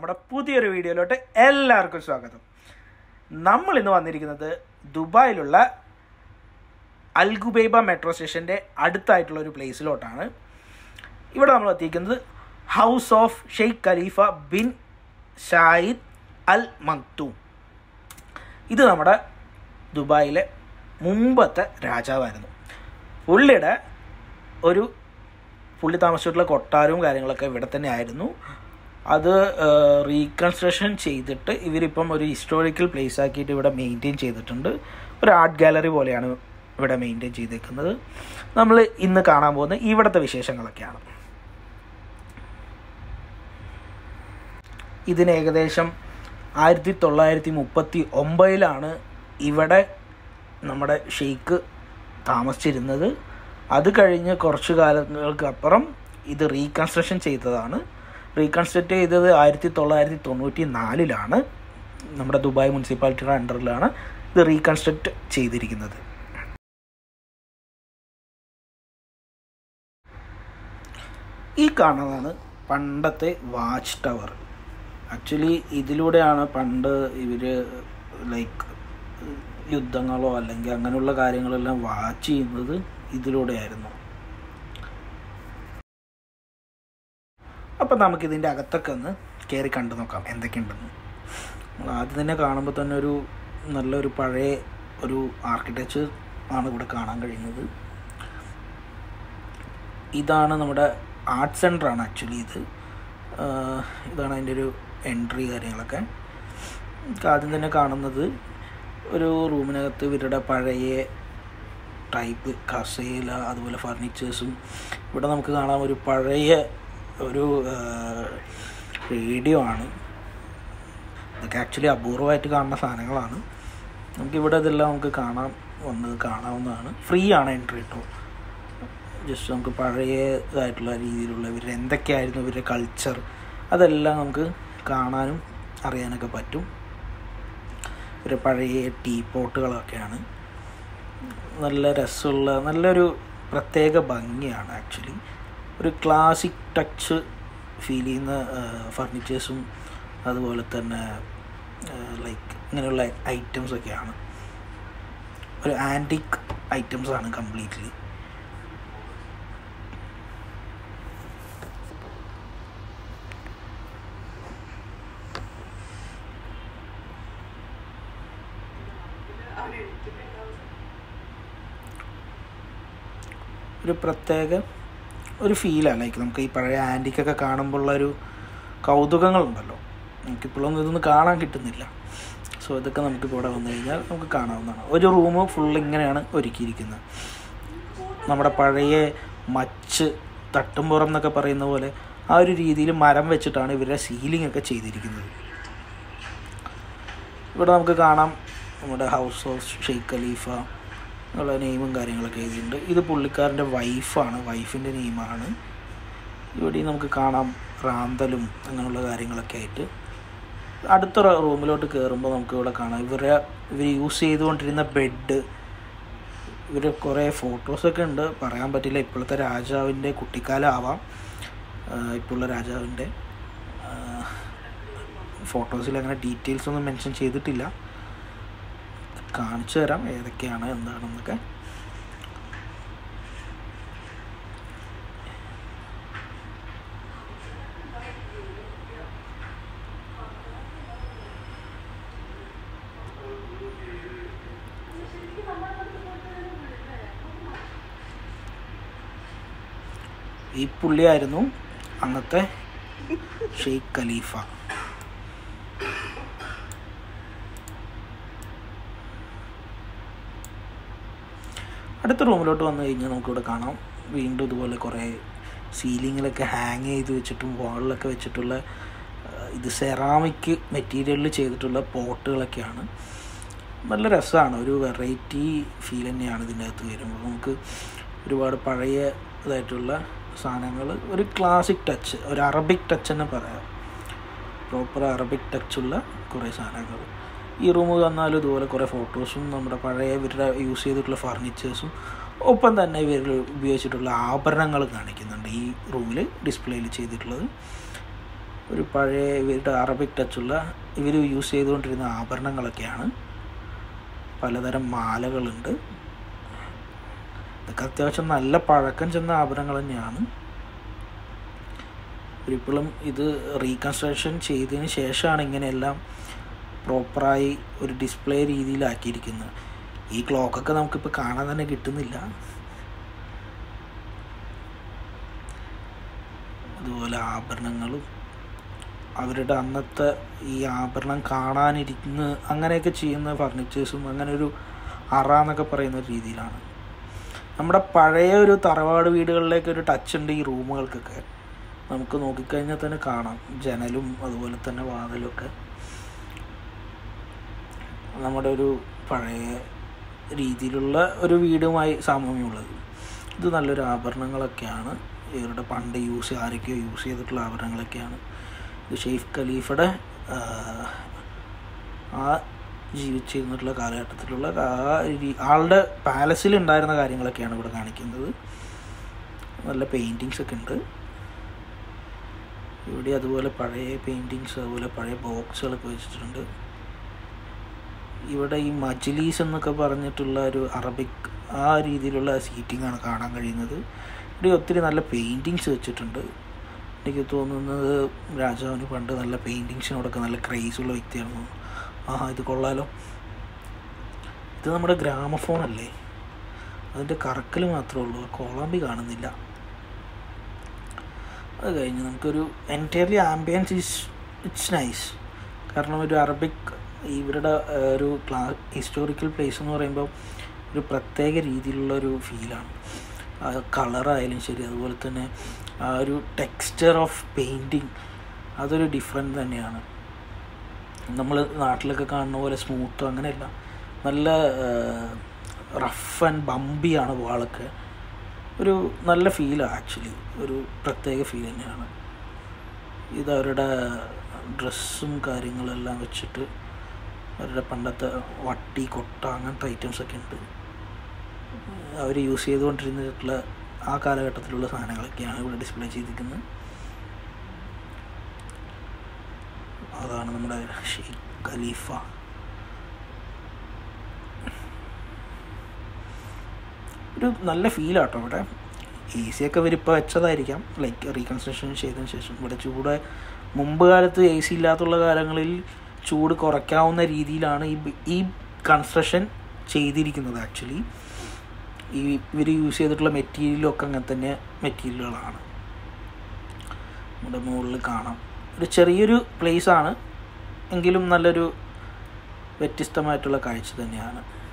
നമ്മുടെ പുതിയൊരു വീഡിയോയിലോട്ട് എല്ലാവർക്കും സ്വാഗതം നമ്മൾ ഇന്ന് വന്നിരിക്കുന്നത് ദുബായിലുള്ള അൽഗുബൈബ മെട്രോ സ്റ്റേഷൻ്റെ അടുത്തായിട്ടുള്ള ഒരു പ്ലേസിലോട്ടാണ് ഇവിടെ നമ്മൾ എത്തിയിരിക്കുന്നത് house of Sheikh Khalifa bin Zayed Al Maktoum ഇത് നമ്മുടെ ദുബായിലെ മുമ്പത്തെ രാജാവായിരുന്നു പുള്ളിയുടെ ഒരു പുള്ളി താമസിച്ചിട്ടുള്ള കൊട്ടാരവും കാര്യങ്ങളൊക്കെ ഇവിടെ തന്നെ ആയിരുന്നു അത് റീകൺസ്ട്രക്ഷൻ ചെയ്തിട്ട് ഇവരിപ്പം ഒരു ഹിസ്റ്റോറിക്കൽ പ്ലേസ് ആക്കിയിട്ട് ഇവിടെ മെയിൻറ്റെയിൻ ചെയ്തിട്ടുണ്ട് ഒരു ആർട്ട് ഗാലറി പോലെയാണ് ഇവിടെ മെയിൻറ്റെയിൻ ചെയ്തേക്കുന്നത് നമ്മൾ ഇന്ന് കാണാൻ പോകുന്ന ഇവിടുത്തെ വിശേഷങ്ങളൊക്കെയാണ് ഇതിന് ഏകദേശം ആയിരത്തി തൊള്ളായിരത്തി മുപ്പത്തി ഒമ്പതിലാണ് ഇവിടെ നമ്മുടെ ഷെയ്ഖ് താമസിച്ചിരുന്നത് അത് കഴിഞ്ഞ് കുറച്ച് കാലങ്ങൾക്ക് അപ്പുറം ഇത് റീകൺസ്ട്രക്ഷൻ ചെയ്തതാണ് റീകൺസ്ട്രക്ട് ചെയ്തത് ആയിരത്തി തൊള്ളായിരത്തി തൊണ്ണൂറ്റി നാലിലാണ് നമ്മുടെ ദുബായ് മുനിസിപ്പാലിറ്റിയുടെ അണ്ടറിലാണ് ഇത് റീകൺസ്ട്രക്ട് ചെയ്തിരിക്കുന്നത് ഈ കാണുന്നതാണ് പണ്ടത്തെ വാച്ച് ടവർ ആക്ച്വലി ഇതിലൂടെയാണ് പണ്ട് ഇവർ ലൈക്ക് യുദ്ധങ്ങളോ അല്ലെങ്കിൽ അങ്ങനെയുള്ള കാര്യങ്ങളെല്ലാം വാച്ച് ചെയ്യുന്നത് ഇതിലൂടെയായിരുന്നു അപ്പം നമുക്കിതിൻ്റെ അകത്തൊക്കെ ഒന്ന് കയറി കണ്ടു നോക്കാം എന്തൊക്കെയുണ്ടെന്ന് നമ്മൾ ആദ്യം തന്നെ കാണുമ്പോൾ തന്നെ ഒരു നല്ലൊരു പഴയ ഒരു ആർക്കിടെക്ചർ ആണ് ഇവിടെ കാണാൻ കഴിയുന്നത് ഇതാണ് നമ്മുടെ ആർട്ട് സെൻ്ററാണ് ആക്ച്വലി ഇത് ഇതാണ് അതിൻ്റെ ഒരു എൻട്രി കാര്യങ്ങളൊക്കെ ആദ്യം തന്നെ കാണുന്നത് ഒരു റൂമിനകത്ത് ഇവരുടെ പഴയ ടൈപ്പ് കസേല അതുപോലെ ഫർണിച്ചേഴ്സും ഇവിടെ നമുക്ക് കാണാം ഒരു പഴയ ഒരു റേഡിയോ ആണ് ഇതൊക്കെ ആക്ച്വലി അപൂർവമായിട്ട് കാണുന്ന സാധനങ്ങളാണ് നമുക്കിവിടെ ഇതെല്ലാം നമുക്ക് കാണാൻ വന്നത് കാണാവുന്നതാണ് ഫ്രീ ആണ് എൻട്രി കേട്ടോ ജസ്റ്റ് നമുക്ക് പഴയതായിട്ടുള്ള രീതിയിലുള്ള ഇവരുടെ എന്തൊക്കെയായിരുന്നു ഇവരുടെ കൾച്ചർ അതെല്ലാം നമുക്ക് കാണാനും അറിയാനൊക്കെ പറ്റും ഒരു പഴയ ടീ പോട്ടുകളൊക്കെയാണ് നല്ല രസമുള്ള നല്ലൊരു പ്രത്യേക ഭംഗിയാണ് ആക്ച്വലി ഒരു ക്ലാസിക് ടച്ച് ഫീൽ ചെയ്യുന്ന ഫർണിച്ചേഴ്സും അതുപോലെ തന്നെ ലൈക്ക് ഇങ്ങനെയുള്ള ഐറ്റംസൊക്കെയാണ് ഒരു ആൻറ്റിക് ഐറ്റംസാണ് കംപ്ലീറ്റ്ലി ഒരു പ്രത്യേക ഒരു ഫീലാണ് ലൈക്ക് നമുക്ക് ഈ പഴയ ആൻറ്റിക്കൊക്കെ കാണുമ്പോഴുള്ള ഒരു കൗതുകങ്ങളുണ്ടല്ലോ നമുക്കിപ്പോഴൊന്നും ഇതൊന്നും കാണാൻ കിട്ടുന്നില്ല സോ ഇതൊക്കെ നമുക്കിപ്പോൾ ഇവിടെ വന്നു കഴിഞ്ഞാൽ നമുക്ക് കാണാവുന്നതാണ് ഒരു റൂം ഫുൾ ഇങ്ങനെയാണ് ഒരുക്കിയിരിക്കുന്നത് നമ്മുടെ പഴയ മച്ച് തട്ടുംപുറം എന്നൊക്കെ പറയുന്ന പോലെ ആ ഒരു രീതിയിൽ മരം വെച്ചിട്ടാണ് ഇവരുടെ സീലിംഗ് ഒക്കെ ചെയ്തിരിക്കുന്നത് ഇവിടെ നമുക്ക് കാണാം നമ്മുടെ ഹൗസ് ഓഫ് ഷെയ്ഖ് ഖലീഫ ഉള്ള നെയിമും കാര്യങ്ങളൊക്കെ എഴുതിയിട്ടുണ്ട് ഇത് പുള്ളിക്കാരൻ്റെ വൈഫാണ് വൈഫിൻ്റെ നെയിമാണ് ഇവിടെ നമുക്ക് കാണാം റാന്തലും അങ്ങനെയുള്ള കാര്യങ്ങളൊക്കെ ആയിട്ട് അടുത്ത റൂമിലോട്ട് കയറുമ്പോൾ നമുക്ക് ഇവിടെ കാണാം ഇവരെ ഇവർ യൂസ് ചെയ്തുകൊണ്ടിരുന്ന ബെഡ് ഇവർ കുറേ ഫോട്ടോസൊക്കെ ഉണ്ട് പറയാൻ പറ്റില്ല ഇപ്പോഴത്തെ രാജാവിൻ്റെ കുട്ടിക്കാലം ആവാം ഇപ്പോഴുള്ള രാജാവിൻ്റെ ഫോട്ടോസിൽ അങ്ങനെ ഡീറ്റെയിൽസ് ഒന്നും മെൻഷൻ ചെയ്തിട്ടില്ല കാണിച്ചു തരാം ഏതൊക്കെയാണ് എന്താണെന്നൊക്കെ ഈ പുള്ളിയായിരുന്നു അന്നത്തെ ഷെയ്ഖ് ഖലീഫ അടുത്ത റൂമിലോട്ട് വന്നു കഴിഞ്ഞാൽ നമുക്കിവിടെ കാണാം വീണ്ടും ഇതുപോലെ കുറേ സീലിങ്ങിലൊക്കെ ഹാങ് ചെയ്ത് വെച്ചിട്ടും വാളിലൊക്കെ വെച്ചിട്ടുള്ള ഇത് സെറാമിക് മെറ്റീരിയലിൽ ചെയ്തിട്ടുള്ള പോട്ടുകളൊക്കെയാണ് നല്ല രസമാണ് ഒരു വെറൈറ്റി ഫീൽ തന്നെയാണ് ഇതിൻ്റെ അകത്ത് വരുമ്പോൾ നമുക്ക് ഒരുപാട് പഴയ ഇതായിട്ടുള്ള സാധനങ്ങൾ ഒരു ക്ലാസിക് ടച്ച് ഒരു അറബിക് ടച്ച് തന്നെ പറയാം പ്രോപ്പർ അറബിക് ടച്ചുള്ള കുറേ സാധനങ്ങൾ ഈ റൂം വന്നാലും ഇതുപോലെ കുറേ ഫോട്ടോസും നമ്മുടെ പഴയ ഇവരുടെ യൂസ് ചെയ്തിട്ടുള്ള ഫർണിച്ചേഴ്സും ഒപ്പം തന്നെ ഇവരിൽ ഉപയോഗിച്ചിട്ടുള്ള ആഭരണങ്ങൾ കാണിക്കുന്നുണ്ട് ഈ റൂമിൽ ഡിസ്പ്ലേയിൽ ചെയ്തിട്ടുള്ളത് ഒരു പഴയ ഇവരുടെ അറബിക് ടച്ചുള്ള ഇവർ യൂസ് ചെയ്തുകൊണ്ടിരുന്ന ആഭരണങ്ങളൊക്കെയാണ് പലതരം മാലകളുണ്ട് ഇതൊക്കെ അത്യാവശ്യം നല്ല പഴക്കം ചെന്ന ആഭരണങ്ങൾ തന്നെയാണ് ഇവരിപ്പോഴും ഇത് റീകൺസ്ട്രക്ഷൻ ചെയ്തതിന് ശേഷമാണ് ഇങ്ങനെയെല്ലാം പ്രോപ്പറായി ഒരു ഡിസ്പ്ലേ രീതിയിലാക്കിയിരിക്കുന്നത് ഈ ക്ലോക്കൊക്കെ നമുക്കിപ്പോൾ കാണാൻ തന്നെ കിട്ടുന്നില്ല അതുപോലെ ആഭരണങ്ങളും അവരുടെ അന്നത്തെ ഈ ആഭരണം കാണാനിരുന്ന് അങ്ങനെയൊക്കെ ചെയ്യുന്ന ഫർണിച്ചേഴ്സും അങ്ങനെ ഒരു അറ എന്നൊക്കെ പറയുന്ന ഒരു രീതിയിലാണ് നമ്മുടെ പഴയ ഒരു തറവാട് വീടുകളിലേക്ക് ഒരു ടച്ച് ഉണ്ട് ഈ റൂമുകൾക്കൊക്കെ നമുക്ക് നോക്കിക്കഴിഞ്ഞാൽ തന്നെ കാണാം ജനലും അതുപോലെ തന്നെ വാതിലൊക്കെ നമ്മുടെ ഒരു പഴയ രീതിയിലുള്ള ഒരു വീടുമായി സാമ്യമുള്ളത് ഇത് നല്ലൊരു ആഭരണങ്ങളൊക്കെയാണ് ഇവരുടെ പണ്ട് യൂസ് ആരൊക്കെയോ യൂസ് ചെയ്തിട്ടുള്ള ആഭരണങ്ങളൊക്കെയാണ് ഇത് ഷെയ്ഫ് ഖലീഫയുടെ ആ, ആ ജീവിച്ചിരുന്നിട്ടുള്ള കാലഘട്ടത്തിലുള്ള ആ രീ- ആളുടെ പാലസിൽ ഉണ്ടായിരുന്ന കാര്യങ്ങളൊക്കെയാണ് ഇവിടെ കാണിക്കുന്നത് നല്ല പെയിൻറ്റിങ്സ് ഒക്കെ ഉണ്ട് ഇവിടെ അതുപോലെ പഴയ പെയിൻറ്റിങ്സ് അതുപോലെ പഴയ ബോക്സുകളൊക്കെ വെച്ചിട്ടുണ്ട് ഇവിടെ ഈ മജ്ലീസ് എന്നൊക്കെ പറഞ്ഞിട്ടുള്ള ഒരു അറബിക് ആ രീതിയിലുള്ള സീറ്റിംഗ് ആണ് കാണാൻ കഴിയുന്നത് ഇവിടെ ഒത്തിരി നല്ല പെയിൻറ്റിങ്സ് വെച്ചിട്ടുണ്ട് എനിക്ക് തോന്നുന്നത് രാജാവിന് പണ്ട് നല്ല പെയിൻറ്റിങ്സിനോടൊക്കെ നല്ല ക്രേസുള്ള വ്യക്തിയാണ് ആഹാ ഇത് കൊള്ളാലോ ഇത് നമ്മുടെ ഗ്രാമഫോൺ അല്ലേ അതിൻ്റെ കറക്കൽ മാത്രമേ ഉള്ളൂ ആ കോളാമ്പി കാണുന്നില്ല അത് കഴിഞ്ഞ് നമുക്കൊരു entirely ambience is it's nice കാരണം ഒരു അറബിക് ഇവരുടെ ആ, ഒരു ക്ലാ ഹിസ്റ്റോറിക്കൽ പ്ലേസ് എന്ന് പറയുമ്പോൾ ഒരു പ്രത്യേക രീതിയിലുള്ള ഒരു ഫീലാണ് കളറായാലും ശരി അതുപോലെ തന്നെ ആ ഒരു ടെക്സ്ചർ ഓഫ് പെയിൻറ്റിങ് അതൊരു ഡിഫറെൻ്റ് തന്നെയാണ് നമ്മൾ നാട്ടിലൊക്കെ കാണുന്ന പോലെ സ്മൂത്തോ അങ്ങനെയല്ല നല്ല റഫ് ആൻഡ് ബമ്പിയാണ് വാളൊക്കെ ഒരു നല്ല ഫീലാണ് ആക്ച്വലി ഒരു പ്രത്യേക ഫീൽ തന്നെയാണ് ഇത് അവരുടെ ഡ്രസ്സും കാര്യങ്ങളെല്ലാം വെച്ചിട്ട് അവരുടെ പണ്ടത്തെ വട്ടി കൊട്ട അങ്ങനത്തെ ഐറ്റംസ് ഒക്കെ ഉണ്ട് അവർ യൂസ് ചെയ്തുകൊണ്ടിരുന്നിട്ടുള്ള ആ കാലഘട്ടത്തിലുള്ള സാധനങ്ങളൊക്കെയാണ് ഇവിടെ ഡിസ്പ്ലേ ചെയ്തിരിക്കുന്നത് അതാണ് നമ്മുടെ ഷെയ്ഖ് ഖലീഫ ഒരു നല്ല ഫീലാട്ടോ ഇവിടെ എ സി ഒക്കെ ഇവരിപ്പോൾ വെച്ചതായിരിക്കാം ലൈക്ക് റീകൺസ്ട്രക്ഷൻ ചെയ്തതിന് ശേഷം ഇവിടെ ചൂട് മുമ്പ് കാലത്ത് എ സി ഇല്ലാത്തുള്ള കാലങ്ങളിൽ ചൂട് കുറയ്ക്കാവുന്ന രീതിയിലാണ് ഈ ബി- ഈ കൺസ്ട്രക്ഷൻ ചെയ്തിരിക്കുന്നത് ആക്ച്വലി ഈ ഇവർ യൂസ് ചെയ്തിട്ടുള്ള മെറ്റീരിയലും ഒക്കെ അങ്ങനെ തന്നെ മെറ്റീരിയലുകളാണ് നമ്മുടെ മുകളിൽ കാണാം ഒരു ചെറിയൊരു place ആണ് എങ്കിലും നല്ലൊരു വ്യത്യസ്തമായിട്ടുള്ള കാഴ്ച തന്നെയാണ്